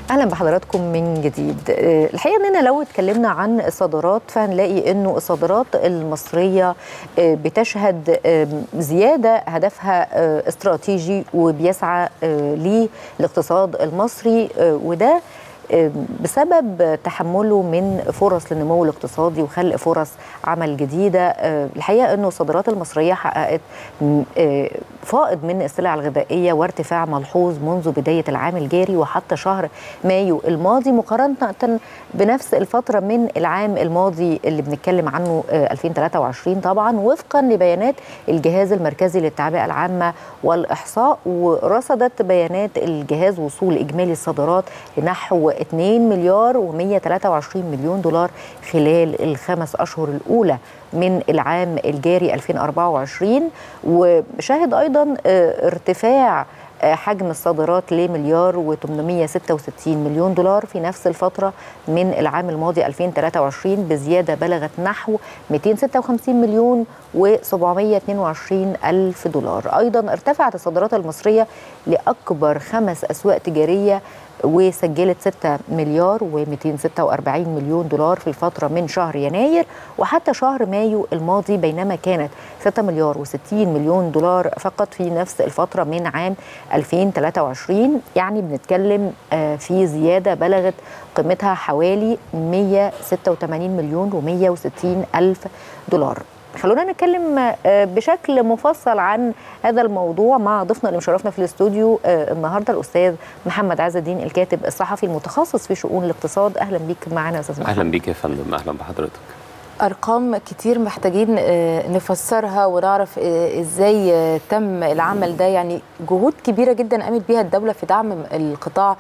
اهلا بحضراتكم من جديد الحقيقه اننا لو اتكلمنا عن الصادرات فهنلاقي انه الصادرات المصريه بتشهد زياده هدفها استراتيجي وبيسعى للاقتصاد المصري وده بسبب تحمله من فرص للنمو الاقتصادي وخلق فرص عمل جديده الحقيقه انه الصادرات المصريه حققت فائض من السلع الغذائيه وارتفاع ملحوظ منذ بدايه العام الجاري وحتى شهر مايو الماضي مقارنه بنفس الفتره من العام الماضي اللي بنتكلم عنه 2023 طبعا وفقا لبيانات الجهاز المركزي للتعبئه العامه والاحصاء ورصدت بيانات الجهاز وصول اجمالي الصادرات لنحو 2 مليار و123 مليون دولار خلال الخمس اشهر الاولى من العام الجاري 2024 وشهد ايضا ارتفاع حجم الصادرات لمليار و866 مليون دولار في نفس الفترة من العام الماضي 2023 بزيادة بلغت نحو 256 مليون و722 ألف دولار أيضا ارتفعت الصادرات المصرية لأكبر خمس أسواق تجارية وسجلت 6 مليار و246 مليون دولار في الفترة من شهر يناير وحتى شهر مايو الماضي بينما كانت 6 مليار و60 مليون دولار فقط في نفس الفترة من عام 2023 يعني بنتكلم في زيادة بلغت قيمتها حوالي 186 مليون و160 ألف دولار خلونا نتكلم بشكل مفصل عن هذا الموضوع مع ضيفنا اللي مشرفنا في الاستوديو النهارده الاستاذ محمد عز الدين الكاتب الصحفي المتخصص في شؤون الاقتصاد اهلا بيك معنا يا استاذ محمد اهلا بيك يا فندم اهلا بحضرتك ارقام كتير محتاجين نفسرها ونعرف ازاي تم العمل ده يعني جهود كبيره جدا قامت بيها الدوله في دعم القطاع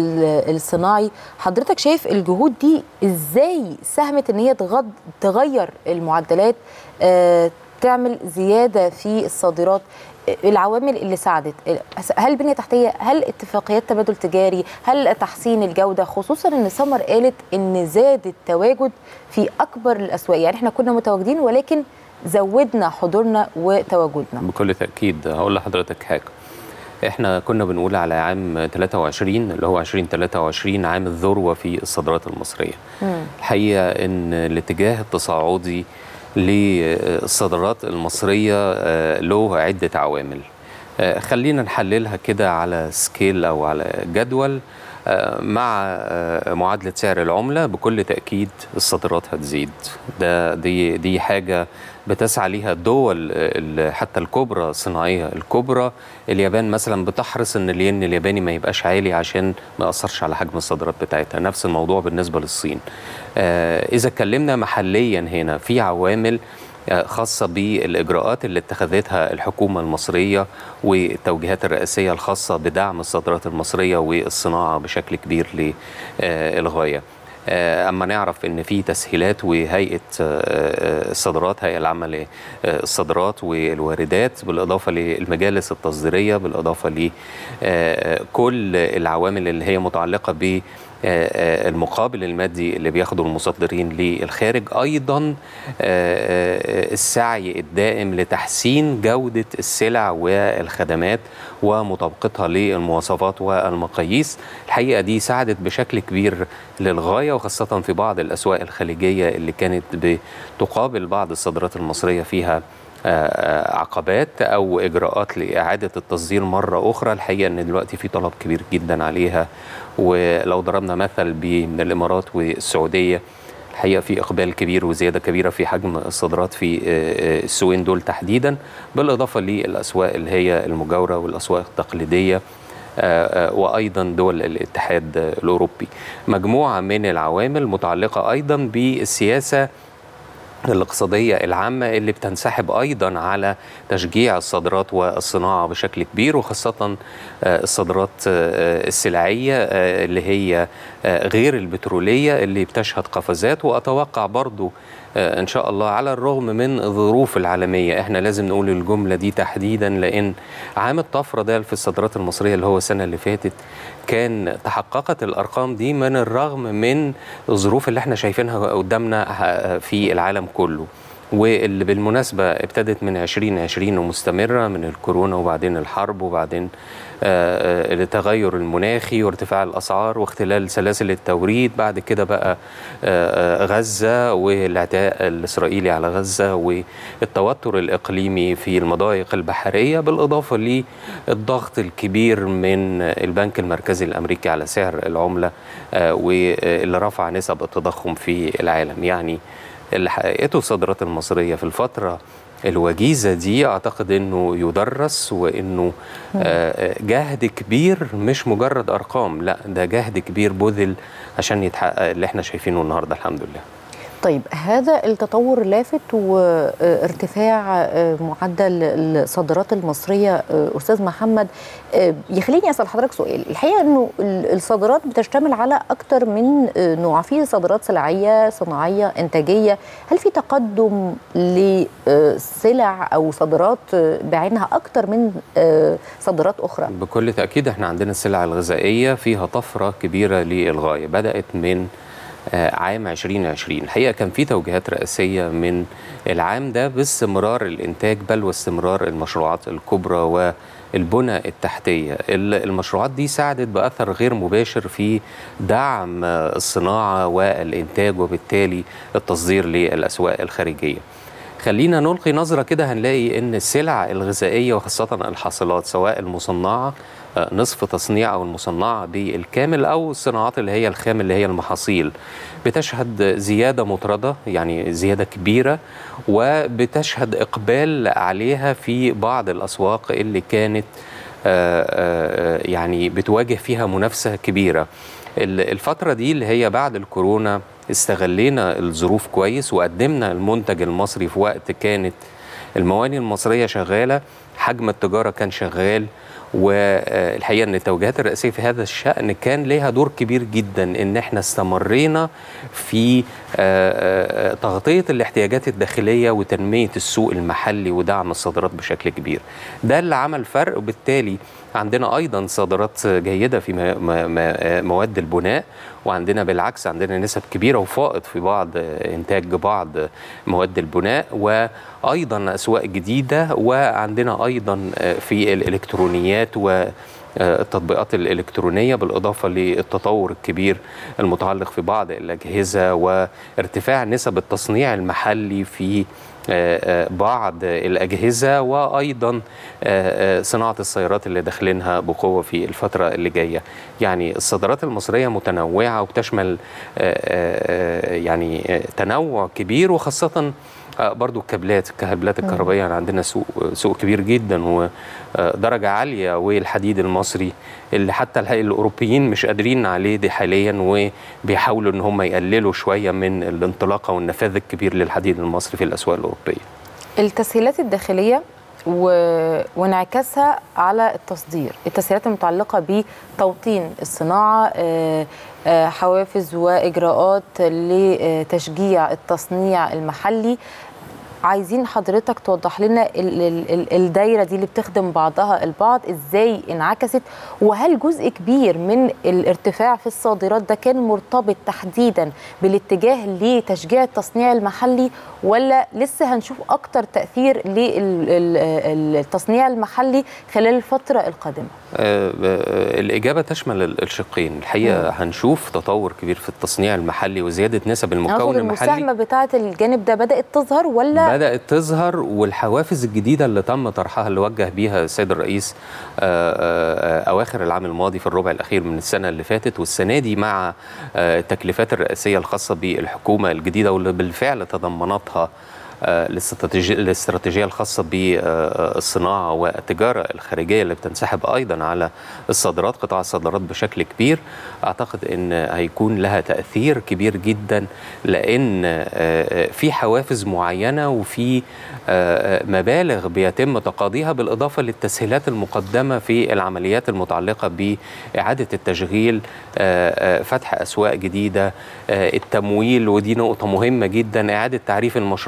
الصناعي حضرتك شايف الجهود دي ازاي ساهمت ان هي تغير المعدلات تعمل زياده في الصادرات العوامل اللي ساعدت هل بنيه تحتيه هل اتفاقيات تبادل تجاري هل تحسين الجوده خصوصا ان سمر قالت ان زاد التواجد في اكبر الاسواق يعني احنا كنا متواجدين ولكن زودنا حضورنا وتواجدنا بكل تاكيد هقول لحضرتك حاجه احنا كنا بنقول على عام 23 اللي هو 2023 عام الذروه في الصادرات المصريه مم. الحقيقه ان الاتجاه التصاعدي للصادرات المصرية له عدة عوامل خلينا نحللها كده على سكيل أو على جدول مع معادلة سعر العملة بكل تأكيد الصادرات هتزيد ده دي دي حاجة بتسعى ليها الدول حتى الكبرى الصناعية الكبرى اليابان مثلا بتحرص ان الين الياباني ما يبقاش عالي عشان ما يأثرش على حجم الصادرات بتاعتها نفس الموضوع بالنسبة للصين إذا اتكلمنا محليا هنا في عوامل خاصة بالإجراءات اللي اتخذتها الحكومة المصرية والتوجيهات الرئاسية الخاصة بدعم الصادرات المصرية والصناعة بشكل كبير للغاية اما نعرف ان في تسهيلات وهيئه الصادرات هيئه العامه للصادرات والواردات بالاضافه للمجالس التصديريه بالاضافه لكل العوامل اللي هي متعلقه ب المقابل المادي اللي بياخده المصدرين للخارج ايضا السعي الدائم لتحسين جوده السلع والخدمات ومطابقتها للمواصفات والمقاييس الحقيقه دي ساعدت بشكل كبير للغايه وخاصه في بعض الاسواق الخليجيه اللي كانت بتقابل بعض الصادرات المصريه فيها عقبات او اجراءات لاعاده التصدير مره اخرى الحقيقه ان دلوقتي في طلب كبير جدا عليها ولو ضربنا مثل من الامارات والسعوديه الحقيقه في اقبال كبير وزياده كبيره في حجم الصادرات في السوقين دول تحديدا بالاضافه للاسواق اللي هي المجاوره والاسواق التقليديه وايضا دول الاتحاد الاوروبي مجموعه من العوامل متعلقه ايضا بالسياسه الاقتصادية العامة اللي بتنسحب أيضا على تشجيع الصادرات والصناعة بشكل كبير وخاصة الصادرات السلعية اللي هي غير البترولية اللي بتشهد قفزات وأتوقع برضو ان شاء الله على الرغم من الظروف العالميه احنا لازم نقول الجمله دي تحديدا لان عام الطفره ده في الصادرات المصريه اللي هو السنه اللي فاتت كان تحققت الارقام دي من الرغم من الظروف اللي احنا شايفينها قدامنا في العالم كله واللي بالمناسبة ابتدت من 2020 ومستمرة من الكورونا وبعدين الحرب وبعدين آه، آه، التغير المناخي وارتفاع الأسعار واختلال سلاسل التوريد بعد كده بقى آه، آه، غزة والاعتداء الإسرائيلي على غزة والتوتر الإقليمي في المضايق البحرية بالإضافة للضغط الكبير من البنك المركزي الأمريكي على سعر العملة آه، واللي رفع نسب التضخم في العالم يعني اللي حققته الصادرات المصرية في الفترة الوجيزة دي أعتقد أنه يدرس وأنه آه، جهد كبير مش مجرد أرقام لا ده جهد كبير بذل عشان يتحقق اللي احنا شايفينه النهاردة الحمد لله طيب هذا التطور لافت وارتفاع معدل الصادرات المصرية أستاذ محمد يخليني أسأل حضرتك سؤال الحقيقة أنه الصادرات بتشتمل على أكثر من نوع في صادرات سلعية صناعية إنتاجية هل في تقدم لسلع أو صادرات بعينها أكثر من صادرات أخرى بكل تأكيد احنا عندنا السلع الغذائية فيها طفرة كبيرة للغاية بدأت من آه، عام 2020 الحقيقه كان في توجيهات رئاسيه من العام ده باستمرار الانتاج بل واستمرار المشروعات الكبرى والبنى التحتيه ال- المشروعات دي ساعدت باثر غير مباشر في دعم آه، الصناعه والانتاج وبالتالي التصدير للاسواق الخارجيه خلينا نلقي نظرة كده هنلاقي إن السلع الغذائية وخاصة الحاصلات سواء المصنعة آه، نصف تصنيع أو المصنعة بالكامل أو الصناعات اللي هي الخام اللي هي المحاصيل بتشهد زيادة مطردة يعني زيادة كبيرة وبتشهد إقبال عليها في بعض الأسواق اللي كانت آه، آه، يعني بتواجه فيها منافسة كبيرة ال- الفترة دي اللي هي بعد الكورونا استغلينا الظروف كويس وقدمنا المنتج المصري في وقت كانت المواني المصرية شغالة حجم التجارة كان شغال والحقيقة أن التوجيهات الرئاسية في هذا الشأن كان لها دور كبير جدا أن احنا استمرينا في آه، آه، تغطية الاحتياجات الداخلية وتنمية السوق المحلي ودعم الصادرات بشكل كبير ده اللي عمل فرق وبالتالي عندنا أيضا صادرات جيدة في م- م- م- مواد البناء وعندنا بالعكس عندنا نسب كبيرة وفائض في بعض إنتاج بعض مواد البناء وأيضا أسواق جديدة وعندنا أيضا في الإلكترونيات و التطبيقات الإلكترونية بالإضافة للتطور الكبير المتعلق في بعض الأجهزة وارتفاع نسب التصنيع المحلي في آه، آه، بعض الأجهزة وأيضا آه، آه، صناعة السيارات اللي داخلينها بقوة في الفترة اللي جاية يعني الصادرات المصرية متنوعة وبتشمل آه، آه، يعني آه، تنوع كبير وخاصة آه، برضو الكابلات الكابلات الكهربائية يعني عندنا سوق سوق كبير جدا ودرجة عالية والحديد المصري اللي حتى الحقيقة الأوروبيين مش قادرين عليه دي حاليا وبيحاولوا إن هم يقللوا شوية من الانطلاقة والنفاذ الكبير للحديد المصري في الأسواق الأوروبية التسهيلات الداخليه و... وانعكاسها على التصدير التسهيلات المتعلقه بتوطين الصناعه آه، آه، حوافز واجراءات لتشجيع التصنيع المحلي عايزين حضرتك توضح لنا ال- ال- ال- الدايره دي اللي بتخدم بعضها البعض ازاي انعكست وهل جزء كبير من الارتفاع في الصادرات ده كان مرتبط تحديدا بالاتجاه لتشجيع التصنيع المحلي ولا لسه هنشوف اكتر تاثير للتصنيع المحلي خلال الفتره القادمه آه، آه، الإجابة تشمل ال- الشقين الحقيقة هنشوف تطور كبير في التصنيع المحلي وزيادة نسب أقصد المكون المحلي المساهمه بتاعه الجانب ده بدات تظهر ولا بدأت تظهر والحوافز الجديدة اللي تم طرحها اللي وجه بيها السيد الرئيس آه، آه، أواخر العام الماضي في الربع الأخير من السنة اللي فاتت والسنة دي مع آه، التكليفات الرئاسية الخاصة بالحكومة الجديدة واللي بالفعل تضمنتها آه، الاستراتيجية الاستراتيجية الخاصة بالصناعة والتجارة الخارجية اللي بتنسحب أيضا على الصادرات قطاع الصادرات بشكل كبير أعتقد أن هيكون لها تأثير كبير جدا لأن آه، آه، في حوافز معينة وفي آه، مبالغ بيتم تقاضيها بالإضافة للتسهيلات المقدمة في العمليات المتعلقة بإعادة التشغيل آه، آه، فتح أسواق جديدة آه، التمويل ودي نقطة مهمة جدا إعادة تعريف المشروعات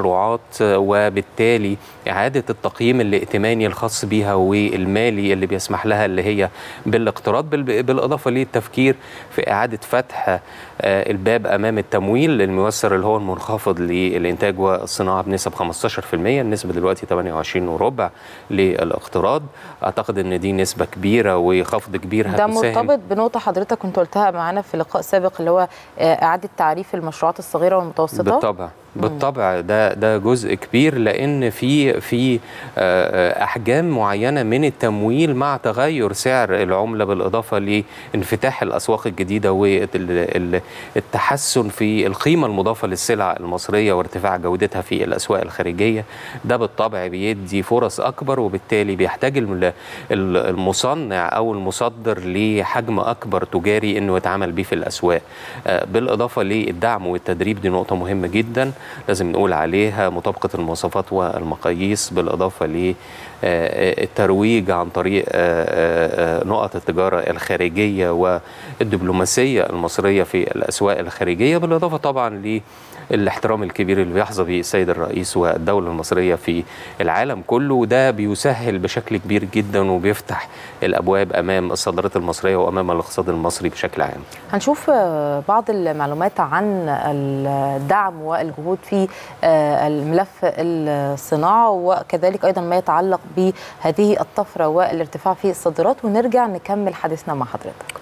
وبالتالي اعاده التقييم الائتماني الخاص بها والمالي اللي بيسمح لها اللي هي بالاقتراض بالاضافه للتفكير في اعاده فتح الباب امام التمويل الميسر اللي هو المنخفض للانتاج والصناعه بنسب 15% النسبه دلوقتي 28 وربع للاقتراض اعتقد ان دي نسبه كبيره وخفض كبير ده مرتبط بنقطه حضرتك كنت قلتها معانا في لقاء سابق اللي هو اعاده تعريف المشروعات الصغيره والمتوسطه بالطبع بالطبع ده ده جزء كبير لان في في احجام معينه من التمويل مع تغير سعر العمله بالاضافه لانفتاح الاسواق الجديده والتحسن في القيمه المضافه للسلع المصريه وارتفاع جودتها في الاسواق الخارجيه ده بالطبع بيدي فرص اكبر وبالتالي بيحتاج المصنع او المصدر لحجم اكبر تجاري انه يتعامل بيه في الاسواق بالاضافه للدعم والتدريب دي نقطه مهمه جدا لازم نقول عليها مطابقة المواصفات والمقاييس بالإضافة للترويج عن طريق نقط التجارة الخارجية والدبلوماسية المصرية في الأسواق الخارجية بالإضافة طبعا الاحترام الكبير اللي بيحظى به السيد الرئيس والدولة المصرية في العالم كله وده بيسهل بشكل كبير جدا وبيفتح الأبواب أمام الصادرات المصرية وأمام الاقتصاد المصري بشكل عام هنشوف بعض المعلومات عن الدعم والجهود في الملف الصناعة وكذلك أيضا ما يتعلق بهذه الطفرة والارتفاع في الصادرات ونرجع نكمل حديثنا مع حضرتك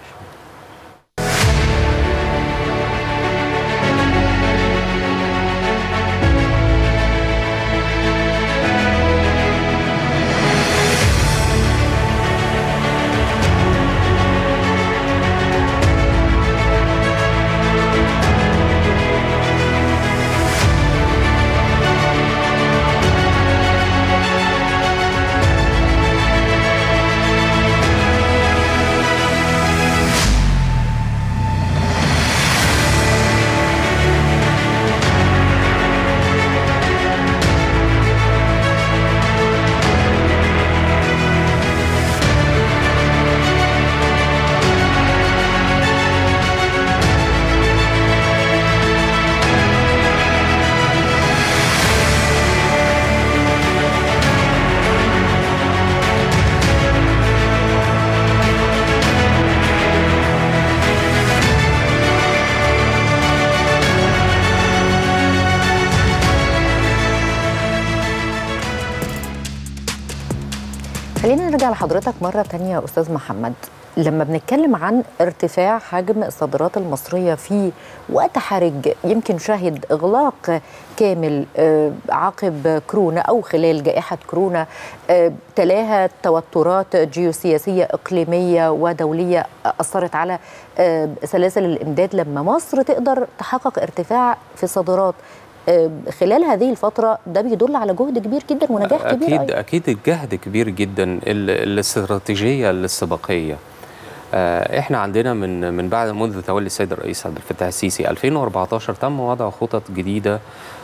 خلينا نرجع لحضرتك مرة تانية يا أستاذ محمد لما بنتكلم عن ارتفاع حجم الصادرات المصرية في وقت حرج يمكن شهد إغلاق كامل عقب كورونا أو خلال جائحة كورونا تلاها توترات جيوسياسية إقليمية ودولية أثرت على سلاسل الإمداد لما مصر تقدر تحقق ارتفاع في الصادرات خلال هذه الفترة ده بيدل على جهد كبير جدا ونجاح أكيد كبير أيضا. أكيد الجهد كبير جدا الاستراتيجية الاستباقية احنا عندنا من من بعد منذ تولي السيد الرئيس عبد الفتاح السيسي 2014 تم وضع خطط جديده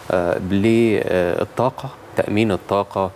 للطاقه تامين الطاقه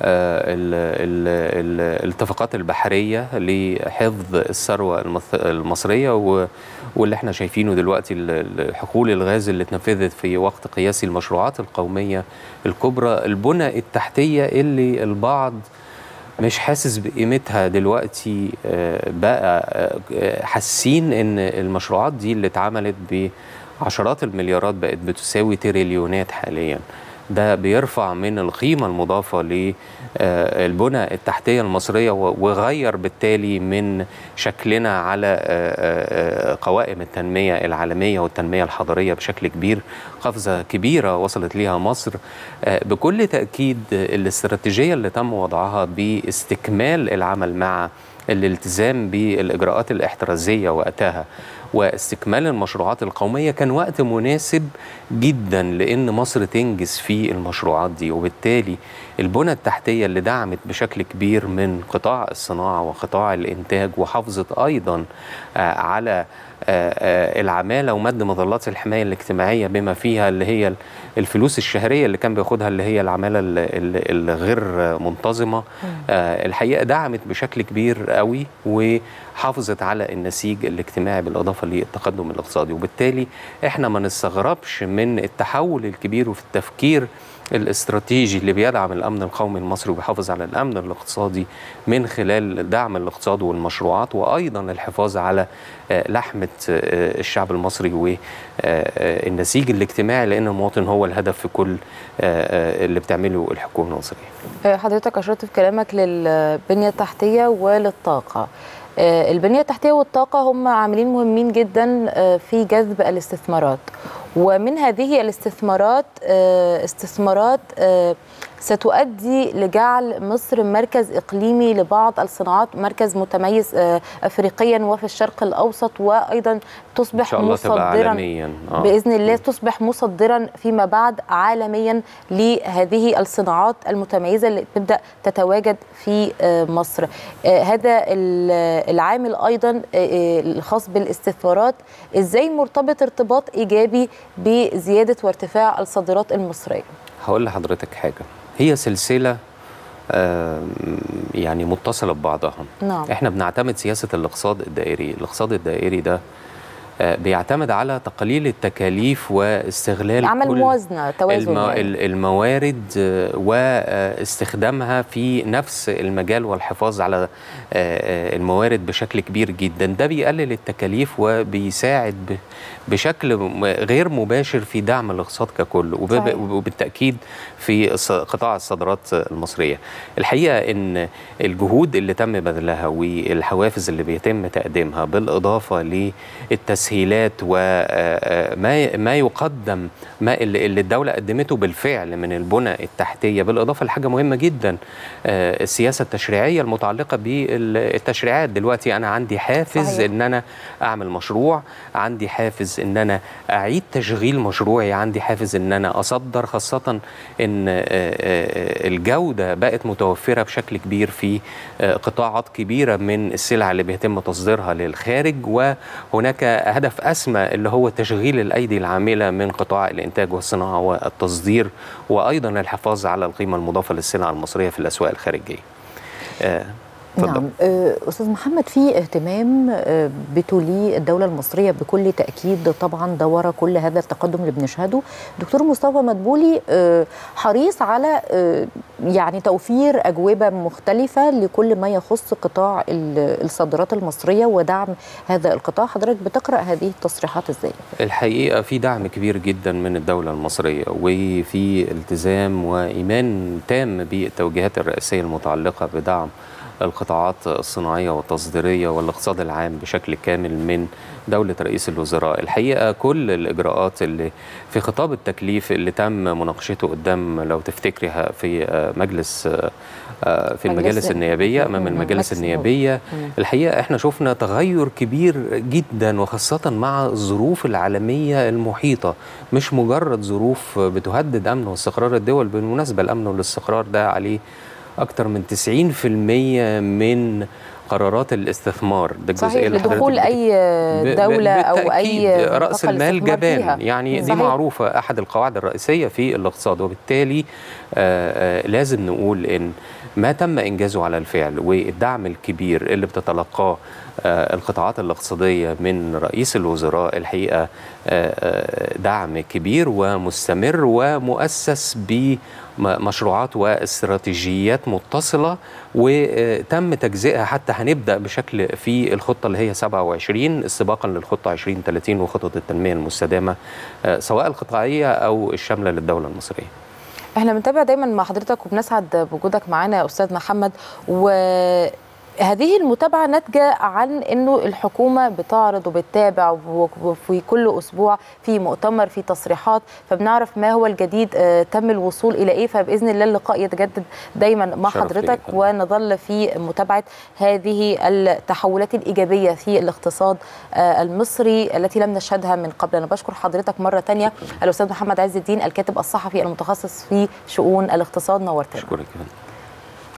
الاتفاقات البحريه لحفظ الثروه المصريه واللي احنا شايفينه دلوقتي حقول الغاز اللي اتنفذت في وقت قياسي المشروعات القوميه الكبرى البنى التحتيه اللي البعض مش حاسس بقيمتها دلوقتي بقى حاسين ان المشروعات دي اللي اتعملت بعشرات المليارات بقت بتساوي تريليونات حاليا ده بيرفع من القيمة المضافة للبنى التحتية المصرية وغير بالتالي من شكلنا على قوائم التنمية العالمية والتنمية الحضرية بشكل كبير قفزة كبيرة وصلت ليها مصر بكل تأكيد الاستراتيجية اللي تم وضعها باستكمال العمل مع الالتزام بالإجراءات الاحترازية وقتها واستكمال المشروعات القومية كان وقت مناسب جدا لأن مصر تنجز في المشروعات دي وبالتالي البنى التحتية اللي دعمت بشكل كبير من قطاع الصناعة وقطاع الإنتاج وحافظت أيضا على العماله ومد مظلات الحمايه الاجتماعيه بما فيها اللي هي الفلوس الشهريه اللي كان بياخدها اللي هي العماله الغير منتظمه الحقيقه دعمت بشكل كبير قوي حافظت على النسيج الاجتماعي بالاضافه للتقدم الاقتصادي وبالتالي احنا ما نستغربش من التحول الكبير في التفكير الاستراتيجي اللي بيدعم الامن القومي المصري وبيحافظ على الامن الاقتصادي من خلال دعم الاقتصاد والمشروعات وايضا الحفاظ على لحمه الشعب المصري والنسيج الاجتماعي لان المواطن هو الهدف في كل اللي بتعمله الحكومه المصريه. حضرتك اشرت في كلامك للبنيه التحتيه وللطاقه. البنيه التحتيه والطاقه هم عاملين مهمين جدا في جذب الاستثمارات ومن هذه الاستثمارات استثمارات ستؤدي لجعل مصر مركز اقليمي لبعض الصناعات مركز متميز افريقيا وفي الشرق الاوسط وايضا تصبح إن شاء الله مصدرا عالميا. آه. باذن الله تصبح مصدرا فيما بعد عالميا لهذه الصناعات المتميزه اللي تبدا تتواجد في مصر هذا العامل ايضا الخاص بالاستثمارات ازاي مرتبط ارتباط ايجابي بزياده وارتفاع الصادرات المصريه هقول لحضرتك حاجه هي سلسله يعني متصله ببعضها نعم. احنا بنعتمد سياسه الاقتصاد الدائري الاقتصاد الدائري ده بيعتمد على تقليل التكاليف واستغلال عمل كل موازنه توازن الم... يعني. الموارد واستخدامها في نفس المجال والحفاظ على الموارد بشكل كبير جدا ده بيقلل التكاليف وبيساعد بشكل غير مباشر في دعم الاقتصاد ككل وب... وبالتاكيد في قطاع الصادرات المصريه الحقيقه ان الجهود اللي تم بذلها والحوافز اللي بيتم تقديمها بالاضافه للتسهيل التسهيلات وما ما يقدم ما اللي الدوله قدمته بالفعل من البنى التحتيه بالاضافه لحاجه مهمه جدا السياسه التشريعيه المتعلقه بالتشريعات دلوقتي انا عندي حافز صحيح. ان انا اعمل مشروع عندي حافز ان انا اعيد تشغيل مشروعي عندي حافز ان انا اصدر خاصه ان الجوده بقت متوفره بشكل كبير في قطاعات كبيره من السلع اللي بيتم تصديرها للخارج وهناك هدف اسمى اللي هو تشغيل الايدي العامله من قطاع الانتاج والصناعه والتصدير وايضا الحفاظ على القيمه المضافه للسلع المصريه في الاسواق الخارجيه. آه نعم استاذ محمد في اهتمام بتوليه الدوله المصريه بكل تاكيد طبعا ده ورا كل هذا التقدم اللي بنشهده دكتور مصطفى مدبولي حريص على يعني توفير اجوبه مختلفه لكل ما يخص قطاع الصادرات المصريه ودعم هذا القطاع حضرتك بتقرا هذه التصريحات ازاي الحقيقه في دعم كبير جدا من الدوله المصريه وفي التزام وايمان تام بالتوجيهات الرئاسيه المتعلقه بدعم القطاعات الصناعية والتصديرية والاقتصاد العام بشكل كامل من دولة رئيس الوزراء الحقيقة كل الإجراءات اللي في خطاب التكليف اللي تم مناقشته قدام لو تفتكرها في مجلس في المجالس النيابية أمام المجالس النيابية الحقيقة احنا شفنا تغير كبير جدا وخاصة مع الظروف العالمية المحيطة مش مجرد ظروف بتهدد أمن واستقرار الدول بالمناسبة الأمن والاستقرار ده عليه أكثر من 90% من قرارات الاستثمار ده الجزئيه اللي لدخول اي دوله او اي راس المال جبان يعني صحيح. دي معروفه احد القواعد الرئيسيه في الاقتصاد وبالتالي آآ آآ لازم نقول ان ما تم انجازه على الفعل والدعم الكبير اللي بتتلقاه القطاعات الاقتصاديه من رئيس الوزراء الحقيقه دعم كبير ومستمر ومؤسس ب مشروعات واستراتيجيات متصلة وتم تجزئها حتى هنبدأ بشكل في الخطة اللي هي 27 استباقا للخطة 2030 وخطط التنمية المستدامة سواء القطاعية أو الشاملة للدولة المصرية احنا بنتابع دايما مع حضرتك وبنسعد بوجودك معانا يا استاذ محمد و هذه المتابعة ناتجة عن أنه الحكومة بتعرض وبتتابع وفي كل أسبوع في مؤتمر في تصريحات فبنعرف ما هو الجديد تم الوصول إلى إيه فبإذن الله اللقاء يتجدد دايما مع حضرتك ونظل في متابعة هذه التحولات الإيجابية في الاقتصاد المصري التي لم نشهدها من قبل أنا بشكر حضرتك مرة تانية الأستاذ محمد عز الدين الكاتب الصحفي المتخصص في شؤون الاقتصاد نورتنا شكرا